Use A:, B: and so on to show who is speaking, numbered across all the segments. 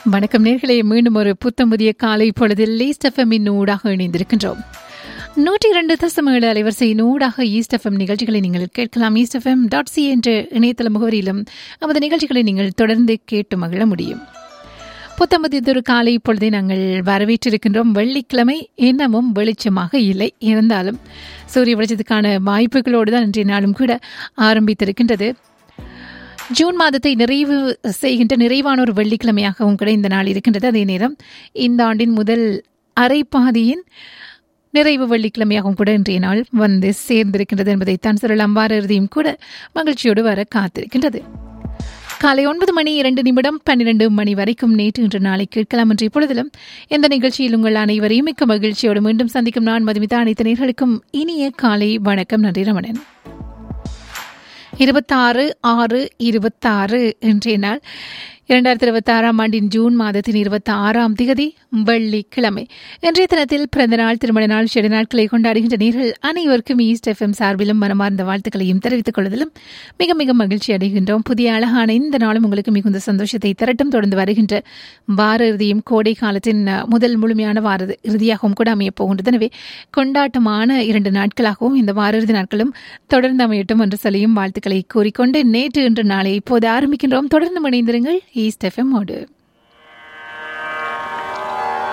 A: வணக்கம் நேர்களே மீண்டும் ஒரு புத்தம் புதிய காலை பொழுதில் ஈஸ்ட் எஃப்எம்மின் ஊடாக இணைந்திருக்கின்றோம் நூற்றி இரண்டு தசம் ஏழு அலைவரிசையின் ஊடாக ஈஸ்ட் எஃப்எம் நிகழ்ச்சிகளை நீங்கள் கேட்கலாம் ஈஸ்ட் எஃப்எம் டாட் சி என்ற இணையதள முகவரியிலும் நமது நிகழ்ச்சிகளை நீங்கள் தொடர்ந்து கேட்டு மகிழ முடியும் புத்தம்பதியதொரு காலை பொழுதை நாங்கள் வரவேற்றிருக்கின்றோம் வெள்ளிக்கிழமை இன்னமும் வெளிச்சமாக இல்லை இருந்தாலும் சூரிய வெளிச்சத்துக்கான வாய்ப்புகளோடு தான் இன்றைய நாளும் கூட ஆரம்பித்திருக்கின்றது ஜூன் மாதத்தை நிறைவு செய்கின்ற நிறைவான ஒரு வெள்ளிக்கிழமையாகவும் கூட இந்த நாள் இருக்கின்றது அதே நேரம் இந்த ஆண்டின் முதல் அரைப்பாதியின் நிறைவு வெள்ளிக்கிழமையாகவும் கூட இன்றைய நாள் வந்து சேர்ந்திருக்கின்றது என்பதைத்தான் சொல்லலாம் வார இறுதியும் கூட மகிழ்ச்சியோடு வர காத்திருக்கின்றது காலை ஒன்பது மணி இரண்டு நிமிடம் பன்னிரண்டு மணி வரைக்கும் நேற்று இன்று நாளை கேட்கலாம் என்ற இப்பொழுதிலும் எந்த நிகழ்ச்சியில் உங்கள் அனைவரையும் மிக்க மகிழ்ச்சியோடு மீண்டும் சந்திக்கும் நான் மதுமிதா அனைத்து நேர்களுக்கும் இனிய காலை வணக்கம் நன்றி ரமணன் இருபத்தாறு ஆறு இருபத்தாறு இன்றைய நாள் இரண்டாயிரத்தி இருபத்தி ஆறாம் ஆண்டின் ஜூன் மாதத்தின் இருபத்தி ஆறாம் திகதி வெள்ளிக்கிழமை இன்றைய தினத்தில் பிறந்த நாள் திருமண நாள் செடி நாட்களை கொண்டாடுகின்ற நேர்கள் அனைவருக்கும் ஈஸ்ட் எஃப்எம் சார்பிலும் மனமார்ந்த வாழ்த்துக்களையும் தெரிவித்துக் கொள்வதிலும் மிக மிக மகிழ்ச்சி அடைகின்றோம் புதிய அழகான இந்த நாளும் உங்களுக்கு மிகுந்த சந்தோஷத்தை திரட்டும் தொடர்ந்து வருகின்ற வார இறுதியும் கோடை காலத்தின் முதல் முழுமையான வார இறுதியாகவும் கூட அமையப் போகின்றது எனவே கொண்டாட்டமான இரண்டு நாட்களாகவும் இந்த வார இறுதி நாட்களும் தொடர்ந்து அமையட்டும் என்று சொல்லியும் வாழ்த்துக்களை கூறிக்கொண்டு நேற்று இன்று நாளை இப்போது ஆரம்பிக்கின்றோம் தொடர்ந்து இணைந்திருங்கள் ஈஸ்ட் எஃப்எம் ஓடு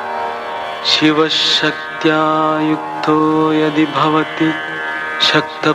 B: शिवशक्त्या युक्तो यदि भवति शक्त